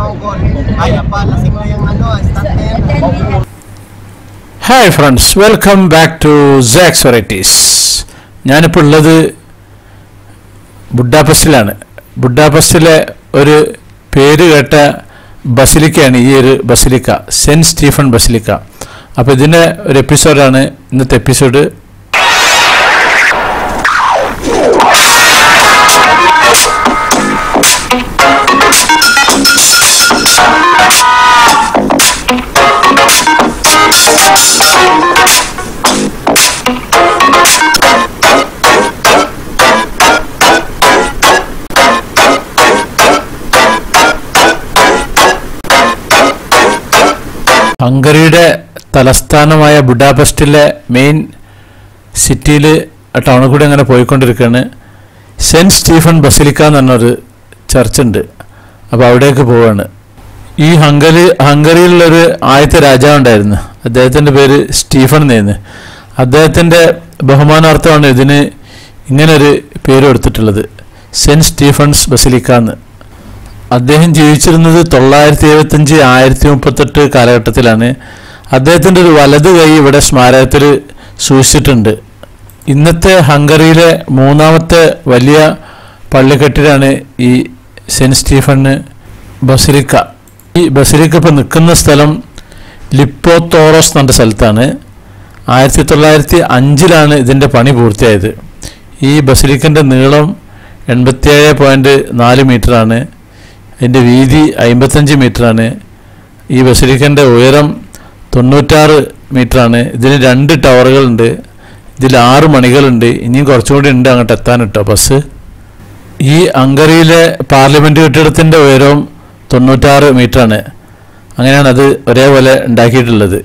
ugol. Kaya pa, lasing na yung ano, stand hi friends welcome back to sax varieties ഞാനിപ്പോൾ ഉള്ളത് ബുഡാപെസ്റ്റിലാണ് ബുഡാപെസ്റ്റിലെ ഒരു പേര് കേട്ട ബസിലിക്കയാണ് ഈ ഒരു ബസിലിക്ക സെൻറ്റ് സ്റ്റീഫൻ ബസിലിക്ക അപ്പോൾ ഇതിൻ്റെ ഒരു എപ്പിസോഡാണ് ഇന്നത്തെ എപ്പിസോഡ് ഹംഗറിയുടെ തലസ്ഥാനമായ ബുഡാപെസ്റ്റിലെ മെയിൻ സിറ്റിയിൽ ടൗണിൽ കൂടി അങ്ങനെ പോയിക്കൊണ്ടിരിക്കുകയാണ് സെൻറ്റ് സ്റ്റീഫൻ ബസിലിക്ക എന്ന് പറഞ്ഞൊരു ചർച്ച് ഉണ്ട് അപ്പോൾ അവിടേക്ക് പോവാണ് ഈ ഹംഗറി ഹംഗറിയിലുള്ളൊരു ആദ്യത്തെ രാജാവുണ്ടായിരുന്നു അദ്ദേഹത്തിൻ്റെ പേര് സ്റ്റീഫൻ എന്നായിരുന്നു അദ്ദേഹത്തിൻ്റെ ബഹുമാനാർത്ഥമാണ് ഇതിന് ഇങ്ങനൊരു പേര് കൊടുത്തിട്ടുള്ളത് സെൻറ്റ് സ്റ്റീഫൻസ് ബസിലിക്ക എന്ന് അദ്ദേഹം ജീവിച്ചിരുന്നത് തൊള്ളായിരത്തി എഴുപത്തഞ്ച് ആയിരത്തി മുപ്പത്തെട്ട് കാലഘട്ടത്തിലാണ് അദ്ദേഹത്തിൻ്റെ ഒരു വലത് കൈ ഇവിടെ സ്മാരകത്തിൽ സൂക്ഷിച്ചിട്ടുണ്ട് ഇന്നത്തെ ഹംഗറിയിലെ മൂന്നാമത്തെ വലിയ പള്ളിക്കെട്ടിലാണ് ഈ സെൻറ്റ് സ്റ്റീഫന് ബസിലിക്ക ഈ ബസിലിക്ക ഇപ്പോൾ നിൽക്കുന്ന സ്ഥലം ലിപ്പോത്തോറോസ് എന്ന സ്ഥലത്താണ് ആയിരത്തി തൊള്ളായിരത്തി അഞ്ചിലാണ് ഇതിൻ്റെ പണി പൂർത്തിയായത് ഈ ബസിലിക്കൻ്റെ നീളം എൺപത്തിയേഴ് പോയിൻറ്റ് നാല് മീറ്ററാണ് അതിൻ്റെ വീതി അമ്പത്തഞ്ച് മീറ്ററാണ് ഈ ബസിലിക്കൻ്റെ ഉയരം തൊണ്ണൂറ്റാറ് മീറ്ററാണ് ഇതിന് രണ്ട് ടവറുകളുണ്ട് ഇതിൽ ആറ് മണികളുണ്ട് ഇനിയും കുറച്ചുകൂടി ഉണ്ട് അങ്ങോട്ട് എത്താൻ കേട്ടോ ബസ് ഈ ഹംഗറിയിലെ പാർലമെൻറ്റ് കെട്ടിടത്തിൻ്റെ ഉയരവും തൊണ്ണൂറ്റാറ് മീറ്ററാണ് അങ്ങനെയാണ് അത് ഒരേപോലെ ഉണ്ടാക്കിയിട്ടുള്ളത്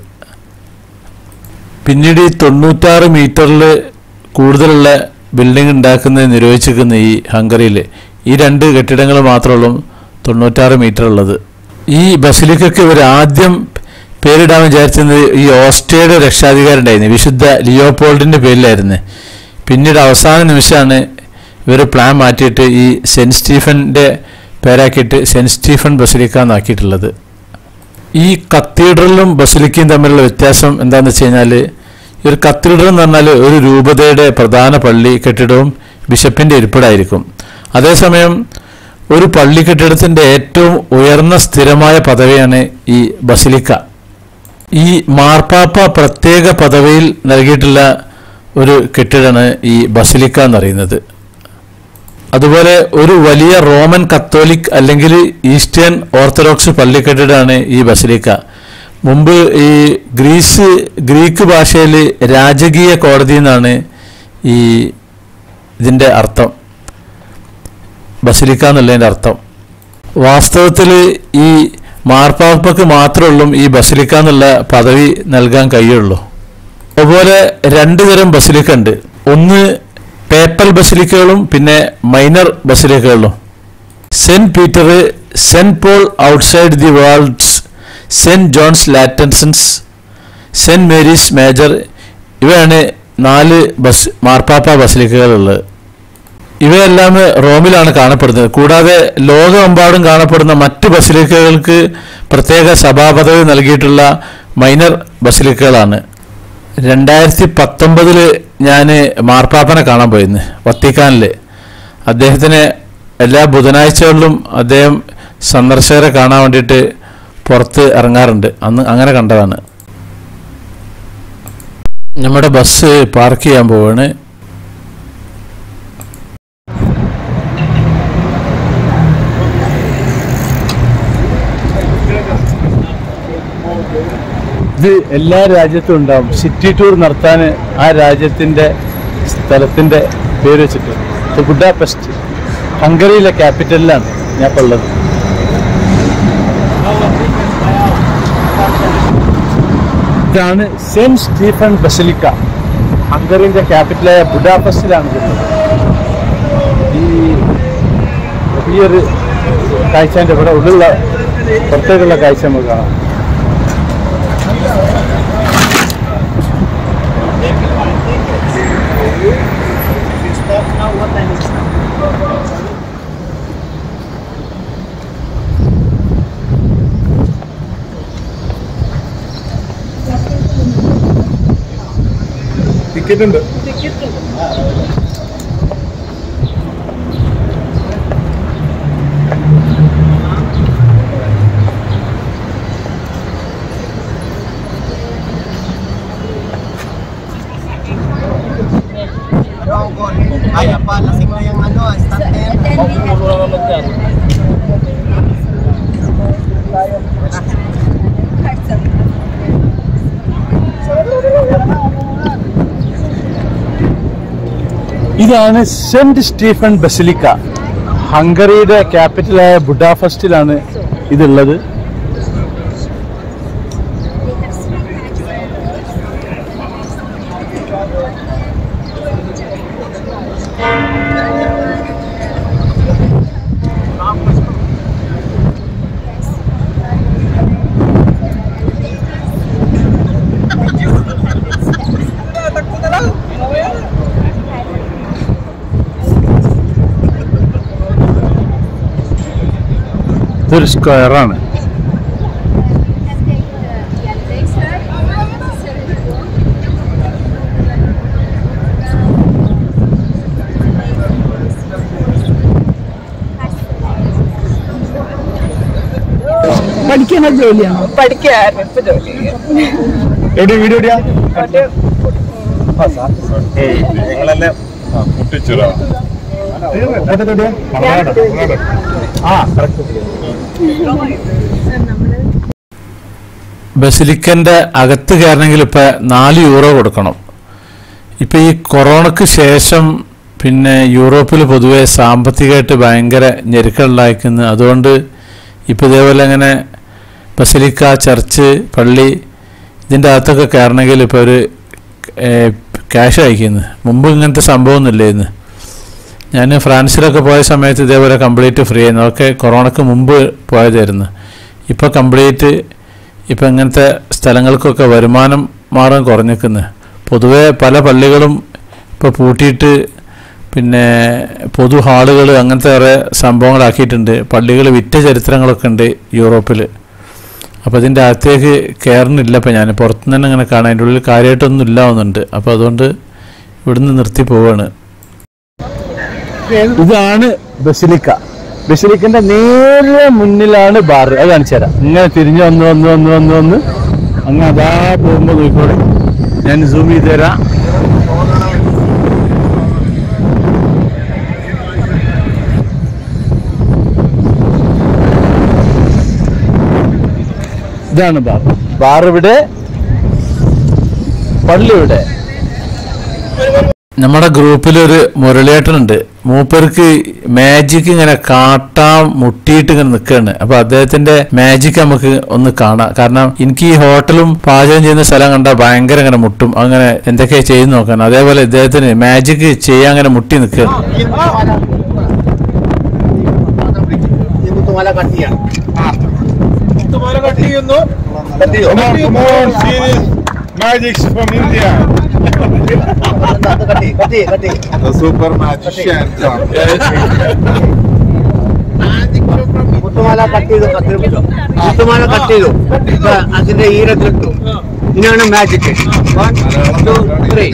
പിന്നീട് ഈ തൊണ്ണൂറ്റാറ് മീറ്ററിൽ കൂടുതലുള്ള ബിൽഡിംഗ് ഉണ്ടാക്കുന്നത് നിരോധിച്ചിരിക്കുന്ന ഈ ഹംഗറിയിൽ ഈ രണ്ട് കെട്ടിടങ്ങൾ മാത്രമുള്ളൂ തൊണ്ണൂറ്റാറ് മീറ്റർ ഉള്ളത് ഈ ബസിലിക്കയ്ക്ക് ഇവർ ആദ്യം പേരിടാൻ വിചാരിച്ചത് ഈ ഓസ്ട്രിയയുടെ രക്ഷാധികാരിണ്ടായിരുന്നു വിശുദ്ധ ലിയോപോൾഡിൻ്റെ പേരിലായിരുന്നു പിന്നീട് അവസാന നിമിഷമാണ് ഇവർ പ്ലാൻ മാറ്റിയിട്ട് ഈ സെൻറ്റ് സ്റ്റീഫൻ്റെ പേരാക്കിയിട്ട് സെൻറ്റ് സ്റ്റീഫൻ ബസിലിക്ക എന്നാക്കിയിട്ടുള്ളത് ഈ കത്തീഡ്രലും ബസിലിക്കയും തമ്മിലുള്ള വ്യത്യാസം എന്താണെന്ന് വെച്ച് കഴിഞ്ഞാൽ ഈ ഒരു കത്തീഡ്രൽ എന്ന് പറഞ്ഞാൽ ഒരു രൂപതയുടെ പ്രധാന പള്ളി കെട്ടിടവും ബിഷപ്പിൻ്റെ ഇരിപ്പിടായിരിക്കും അതേസമയം ഒരു പള്ളി കെട്ടിടത്തിൻ്റെ ഏറ്റവും ഉയർന്ന സ്ഥിരമായ പദവിയാണ് ഈ ബസിലിക്ക ഈ മാർപ്പാപ്പ പ്രത്യേക പദവിയിൽ നൽകിയിട്ടുള്ള ഒരു കെട്ടിടമാണ് ഈ ബസിലിക്ക എന്ന് പറയുന്നത് അതുപോലെ ഒരു വലിയ റോമൻ കത്തോലിക് അല്ലെങ്കിൽ ഈസ്റ്റേൺ ഓർത്തഡോക്സ് പള്ളിക്കെട്ടിടമാണ് ഈ ബസിലിക്ക മുമ്പ് ഈ ഗ്രീസ് ഗ്രീക്ക് ഭാഷയിൽ രാജകീയ കോടതി എന്നാണ് ഈ ഇതിൻ്റെ അർത്ഥം ബസിലിക്ക എന്നുള്ളതിൻ്റെ അർത്ഥം വാസ്തവത്തിൽ ഈ മാർപ്പാപ്പക്ക് മാത്രമേ ഉള്ളൂ ഈ ബസിലിക്ക എന്നുള്ള പദവി നൽകാൻ കഴിയുള്ളൂ അതുപോലെ രണ്ട് തരം ബസിലിക്ക ഉണ്ട് ഒന്ന് പേപ്പൽ ബസിലിക്കകളും പിന്നെ മൈനർ ബസിലിക്കകളും saint Peter saint Paul outside the worlds saint John's Laterans saint Mary's major ഇവയാണ് നാല് ബസ് മാർപ്പാപ്പ ബസിലിക്കകളുള്ളത് ഇവയെല്ലാം റോമിലാണ് കാണപ്പെടുന്നത് കൂടാതെ ലോകമെമ്പാടും കാണപ്പെടുന്ന മറ്റ് ബസിലിക്കകൾക്ക് പ്രത്യേക സഭാപദവി നൽകിയിട്ടുള്ള മൈനർ ബസിലിക്കകളാണ് രണ്ടായിരത്തി പത്തൊമ്പതിൽ ഞാൻ മാർപ്പാപ്പനെ കാണാൻ പോയിരുന്നു വത്തിക്കാനിൽ അദ്ദേഹത്തിന് എല്ലാ ബുധനാഴ്ചകളിലും അദ്ദേഹം സന്ദർശകരെ കാണാൻ വേണ്ടിയിട്ട് പുറത്ത് ഇറങ്ങാറുണ്ട് അന്ന് അങ്ങനെ കണ്ടതാണ് നമ്മുടെ ബസ് പാർക്ക് ചെയ്യാൻ പോവാണ് ഇത് എല്ലാ രാജ്യത്തും ഉണ്ടാവും സിറ്റി ടൂർ നടത്താൻ ആ രാജ്യത്തിൻ്റെ സ്ഥലത്തിൻ്റെ പേര് വെച്ചിട്ട് ഇത് ബുഡാപെസ്റ്റ് ഹംഗറിയിലെ ക്യാപിറ്റലിലാണ് ഞാൻ ഇപ്പോൾ ഉള്ളത് ഇതാണ് സെന്റ് സ്റ്റീഫൻ ബസലിക്ക ഹംഗറിന്റെ ക്യാപിറ്റലായ ബുഡാപെസ്റ്റിലാണ് ഇതുള്ളത് ഈ ഈ ഒരു കാഴ്ചൻ്റെ ഇവിടെ ഉള്ളിലുള്ള പുറത്തേക്കുള്ള കാഴ്ച നമുക്ക് കാണാം ടിക്കറ്റ് ഉണ്ട് Kaya pa, lasing na yung ano, stuntman. ഇതാണ് സെന്റ് സ്റ്റീഫൻ ബസിലിക്ക ഹംഗറിയുടെ ക്യാപിറ്റലായ ബുഡാഫസ്റ്റിലാണ് ഇതുള്ളത് ഇതൊരു സ്ക്വയറാണ് പഠിക്കുന്ന ജോലിയാണോ പഠിക്കാറ് ഇപ്പൊ ജോലി എവിടെ വീഡിയോ എവിടെയാ നിങ്ങളെന്നെ മുട്ടിച്ചുരാ ആ ബസിലിക്കൻ്റെ അകത്ത് കയറണമെങ്കിൽ ഇപ്പം നാല് യൂറോ കൊടുക്കണം ഇപ്പം ഈ കൊറോണയ്ക്ക് ശേഷം പിന്നെ യൂറോപ്പിൽ പൊതുവെ സാമ്പത്തികമായിട്ട് ഭയങ്കര ഞെരുക്കമുണ്ടായിരിക്കുന്നു അതുകൊണ്ട് ഇപ്പോൾ ഇതേപോലെ അങ്ങനെ ബസിലിക്ക ചർച്ച് പള്ളി ഇതിൻ്റെ അകത്തൊക്കെ കയറണമെങ്കിൽ ഇപ്പോൾ ഒരു ക്യാഷ് അയക്കുന്നു മുമ്പ് ഇങ്ങനത്തെ സംഭവമൊന്നുമില്ലായിരുന്നു ഞാൻ ഫ്രാൻസിലൊക്കെ പോയ സമയത്ത് ഇതേപോലെ കംപ്ലീറ്റ് ഫ്രീ ആയിരുന്നു അതൊക്കെ കൊറോണയ്ക്ക് മുമ്പ് പോയതായിരുന്നു ഇപ്പോൾ കംപ്ലീറ്റ് ഇപ്പം ഇങ്ങനത്തെ സ്ഥലങ്ങൾക്കൊക്കെ വരുമാനം മാറാൻ കുറഞ്ഞിരിക്കുന്നു പൊതുവെ പല പള്ളികളും ഇപ്പോൾ പൂട്ടിയിട്ട് പിന്നെ പൊതു ഹാളുകൾ അങ്ങനത്തെ കുറേ സംഭവങ്ങളാക്കിയിട്ടുണ്ട് പള്ളികൾ വിറ്റ ചരിത്രങ്ങളൊക്കെ ഉണ്ട് യൂറോപ്പിൽ അപ്പോൾ ഇതിൻ്റെ അകത്തേക്ക് കയറുന്നില്ല ഇപ്പം ഞാൻ പുറത്തുനിന്ന് തന്നെ ഇങ്ങനെ കാണാം അതിൻ്റെ ഉള്ളിൽ കാര്യമായിട്ടൊന്നും ഇല്ലാവുന്നുണ്ട് അപ്പോൾ അതുകൊണ്ട് ഇവിടുന്ന് നിർത്തി പോവാണ് ഇതാണ് ബസിലിക്ക ബസിലിക്കന്റെ നേരെ മുന്നിലാണ് ബാർ അത് കാണിച്ചു തരാം ഇങ്ങനെ തിരിഞ്ഞ് വന്ന് വന്ന് വന്ന് വന്ന് വന്ന് അങ്ങ് അതാ പോകുമ്പോൾ നോക്കിക്കോടെ ഞാൻ സൂം ചെയ്ത് തരാം ഇതാണ് ബാർ ബാർ ഇവിടെ പള്ളി ഇവിടെ നമ്മുടെ ഗ്രൂപ്പിലൊരു മുരളിയേട്ടനുണ്ട് മൂപ്പർക്ക് മാജിക് ഇങ്ങനെ കാട്ടാൻ മുട്ടിയിട്ട് ഇങ്ങനെ നിൽക്കുകയാണ് അപ്പൊ അദ്ദേഹത്തിന്റെ മാജിക് നമുക്ക് ഒന്ന് കാണാം കാരണം എനിക്ക് ഈ ഹോട്ടലും പാചകം ചെയ്യുന്ന സ്ഥലം കണ്ടാൽ ഭയങ്കര ഇങ്ങനെ മുട്ടും അങ്ങനെ എന്തൊക്കെയാ ചെയ്ത് നോക്കാൻ അതേപോലെ ഇദ്ദേഹത്തിന് മാജിക് ചെയ്യാൻ അങ്ങനെ മുട്ടി നിൽക്കുകയാണ് ഈ മുത്തുമാല കട്ടിയാണ് Come on, come on, serious magics from India. അത് കട്ടി കട്ടി കട്ടി The super magician. മുത്തുമാല കട്ട് ചെയ്തു പത്ത് മുത്തുമാല കട്ട് ചെയ്തു ഇപ്പൊ അതിന്റെ ഈരത്തിലിട്ടു ഇനിയാണ് മാജിക് വൺ ടു ത്രീ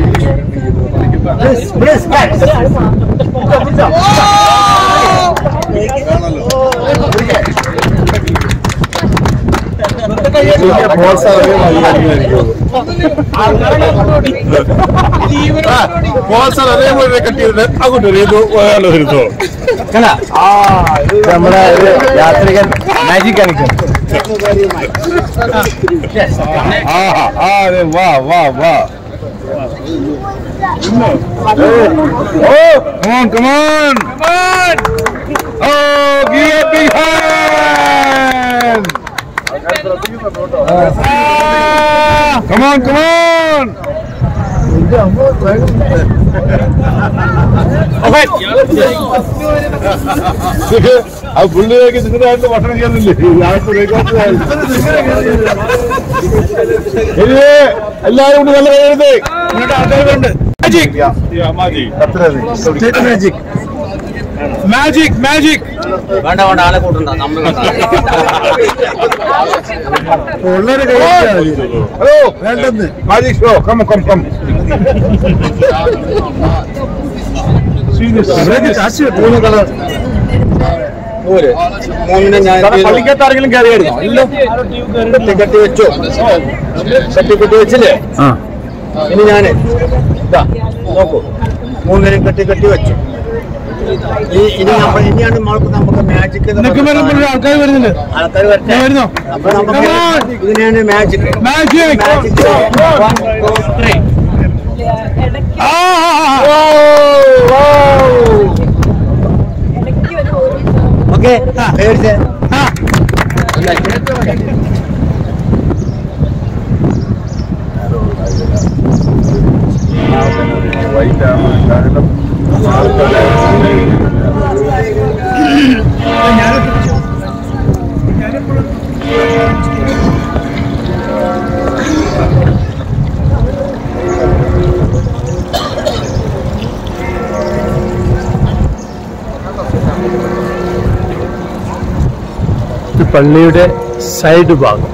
അതേപോലെ കട്ട് ചെയ്തിട്ട് അങ്ങോട്ട് വരുന്നു ഒരാൾ വരുന്നു നമ്മുടെ യാത്രികൻ മാജിക് കാണിക്കും ആ ആ അതെ വാ വാ വാ Oh, come on, come on, come on! Oh, give a big hand! Ah, come on, come on! ആ പുള്ളിയൊക്കെ നിങ്ങളുടെ ആയിട്ട് ഭക്ഷണം ചെയ്യുന്നില്ലേ ഇത് എല്ലാരും കൂടി നല്ല കഴിയുന്നത് നിങ്ങളുടെ ആൾക്കാരുണ്ട് magic magic magic Magic, magic. വേണ്ട വേണ്ട ആളെ കൂട്ടണ്ട നമ്മൾ Hello. വേണ്ടെന്ന്. Magic show. Come, come, come. മൂന്ന് കളർ നൂല് മൂന്നിനെ ഞാൻ പള്ളിക്കകത്ത് ആരെങ്കിലും കയറിയായിരുന്നോ ഇല്ല കെട്ടി കെട്ടി വെച്ചു കെട്ടി കെട്ടി വെച്ചില്ലേ ആ ഇനി ഞാന് ഇതാ നോക്കൂ മൂന്നിനും കെട്ടി കെട്ടി വെച്ചു ഈ ഇനി നമ്മൾ ഇനിയാണ് നമ്മൾക്ക് നമുക്ക് മാജിക് ആൾക്കാർ വരുന്നുണ്ട് ആൾക്കാർ വരട്ടെ വരുന്നോ? അപ്പൊ നമുക്ക് ഇതിനെയാണ് magic magic magic one two three ഇടയ്ക്ക് ഇടയ്ക്ക് ഒരു ഓക്കെ പേടിച്ചേ ഇത് പള്ളിയുടെ സൈഡ് ഭാഗം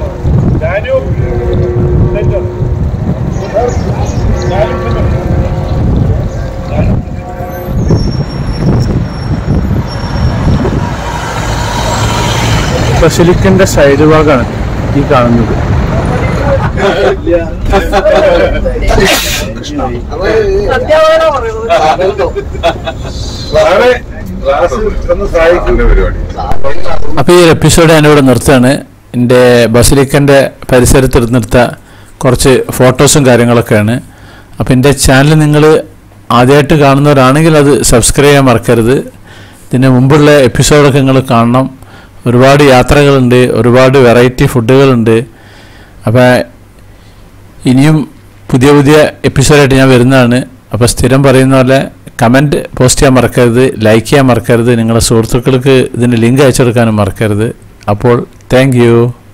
ബസിലിക്കന്റെ സൈഡ് ഭാഗമാണ് ഈ കാണുന്നത് പരിപാടി അപ്പോൾ ഈ ഒരു എപ്പിസോഡ് ഞാനിവിടെ നിർത്തുകയാണ് എൻ്റെ ബസിലിക്കൻ്റെ പരിസരത്ത് നിർത്ത കുറച്ച് ഫോട്ടോസും കാര്യങ്ങളൊക്കെയാണ് അപ്പോൾ എൻ്റെ ചാനൽ നിങ്ങൾ ആദ്യമായിട്ട് കാണുന്നവരാണെങ്കിൽ അത് സബ്സ്ക്രൈബ് ചെയ്യാൻ മറക്കരുത് ഇതിന് മുമ്പുള്ള എപ്പിസോഡൊക്കെ നിങ്ങൾ കാണണം ഒരുപാട് യാത്രകളുണ്ട് ഒരുപാട് വെറൈറ്റി ഫുഡുകളുണ്ട് അപ്പോൾ ഇനിയും പുതിയ പുതിയ എപ്പിസോഡായിട്ട് ഞാൻ വരുന്നതാണ് അപ്പോൾ സ്ഥിരം പറയുന്ന പോലെ കമൻറ്റ് പോസ്റ്റ് ചെയ്യാൻ മറക്കരുത് ലൈക്ക് ചെയ്യാൻ മറക്കരുത് നിങ്ങളുടെ സുഹൃത്തുക്കൾക്ക് ഇതിന് ലിങ്ക് അയച്ചു കൊടുക്കാനും മറക്കരുത് അപ്പോൾ താങ്ക് യു